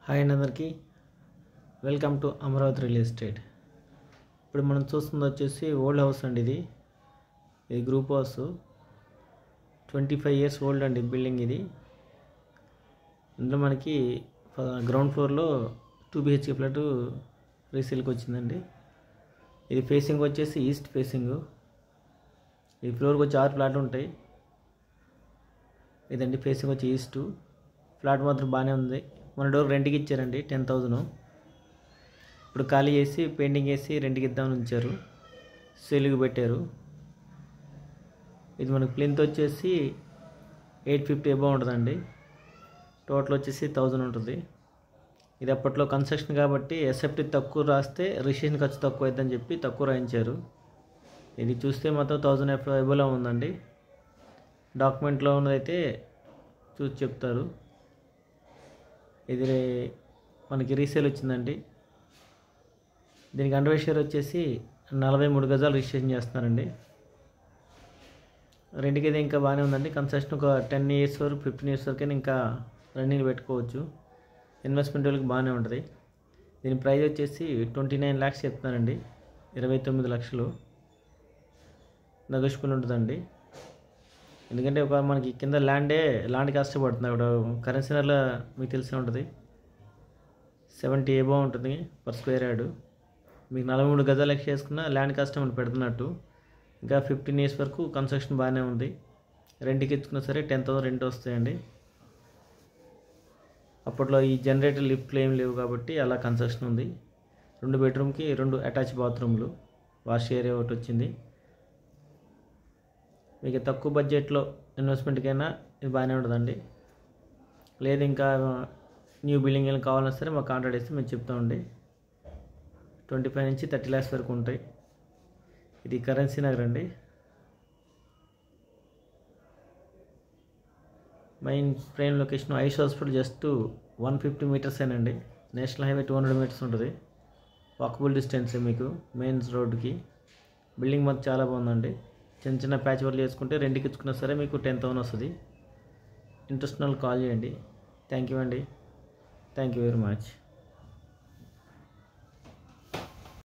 hi అండి అందరికీ welcome to Amaravati real estate ఇప్పుడు మనం చూస్తుంది వచ్చేసి ఓల్డ్ హౌస్ అండి ఇది ఇది group house twenty five years old అండి బిల్డింగ్ ఇది ఇందులో మనకి గ్రౌండ్ ఫ్లోర్లో టూ బిహెచ్కే ఫ్లాట్ రీసేల్కి వచ్చిందండి ఇది ఫేసింగ్ వచ్చేసి ఈస్ట్ ఫేసింగ్ ఈ ఫ్లోర్కి వచ్చి ఆరు ఫ్లాట్లు ఉంటాయి ఇదండి ఫేసింగ్ వచ్చి ఈస్ట్ ఫ్లాట్ మాత్రం బాగానే ఉంది మన డోర్ రెంట్కి ఇచ్చారండి టెన్ థౌజండ్ ఇప్పుడు ఖాళీ చేసి పెయింటింగ్ వేసి రెంట్కి ఇద్దామని ఉంచారు సెలుగు పెట్టారు ఇది మనకి ప్లింత్ వచ్చేసి ఎయిట్ ఫిఫ్టీ ఎబో ఉంటుందండి టోటల్ వచ్చేసి థౌజండ్ ఉంటుంది ఇది అప్పట్లో కన్స్ట్రక్షన్ కాబట్టి ఎస్ఎఫ్టీ తక్కువ రాస్తే రిజిస్ట్రేషన్ ఖర్చు తక్కువ అవుతుందని చెప్పి తక్కువ రాయించారు ఇది చూస్తే మొత్తం థౌజండ్ ఎఫ్ ఎబోలో ఉందండి డాక్యుమెంట్లో ఉన్నదైతే చూసి చెప్తారు ఇది రే- మనకి రీసేల్ వచ్చిందండి దీనికి అండర్వేర్ షేర్ వచ్చేసి నలభై మూడు గజాలు రిజిస్ట్రేషన్ చేస్తున్నారండి రెండుకి అయితే ఇంకా బాగానే ఉందండి కన్స్ట్రక్షన్ ఒక టెన్ ఇయర్స్ వరకు ఫిఫ్టీన్ ఇయర్స్ వరకు ఇంకా రన్నింగ్ పెట్టుకోవచ్చు ఇన్వెస్ట్మెంట్ వాళ్ళకి బాగానే ఉంటుంది దీని ప్రైస్ వచ్చేసి ట్వంటీ నైన్ ల్యాక్స్ చెప్తున్నారండి ఇరవై తొమ్మిది లక్షలు నెగోషియబుల్ ఉంటుందండి ఎందుకంటే ఒక మనకి కింద ల్యాండే ల్యాండ్ కష్టపడుతుంది అక్కడ కరెన్సీనర్లో మీకు తెలిసే ఉంటుంది సెవెంటీ ఏబో ఉంటుంది పర్ స్క్వేర్ యార్డ్ మీకు నలభై మూడు గజాలు ఎక్స్ చేసుకున్న ల్యాండ్ కస్టమర్ పెడుతున్నట్టు ఇంకా ఫిఫ్టీన్ ఇయర్స్ వరకు కన్స్ట్రక్షన్ బాగానే ఉంది రెంట్కి ఇచ్చుకున్నా సరే టెన్ థౌసండ్ రెంట్ వస్తాయండి అప్పట్లో ఈ జనరేటర్ లిఫ్ట్లు ఏం లేవు కాబట్టి అలా కన్స్ట్రక్షన్ ఉంది రెండు బెడ్రూమ్కి రెండు అటాచ్ బాత్రూమ్లు వాష్ ఏరియా ఒకటి వచ్చింది మీకు తక్కువ బడ్జెట్లో ఇన్వెస్ట్మెంట్కైనా ఇది బాగానే ఉంటుందండి లేదు ఇంకా న్యూ బిల్డింగ్ ఏమైనా కావాలన్నా సరే మాకు కాంటాక్ట్ ఇస్తే మేము చెప్తామండి ట్వంటీ ఫైవ్ నుంచి థర్టీ ల్యాక్స్ వరకు ఉంటాయి ఇది కరెన్సీ నగర్ అండి main train location eyes hospital just one fifty meters ఏనండి national highway two hundred meters ఉంటుంది వాకబుల్ డిస్టెన్స్ మీకు మెయిన్ రోడ్కి బిల్డింగ్ మాత్రం చాలా బాగుందండి చిన్న చిన్న ప్యాచ్ వర్క్ చేసుకుంటే రెండుకి ఇచ్చుకున్నా సరే మీకు టెన్ థౌసండ్ వస్తుంది ఇంట్రెస్ట్ ఉన్న వాళ్ళు కాల్ చేయండి థ్యాంక్ యూ అండి థ్యాంక్ యూ వెరీ మచ్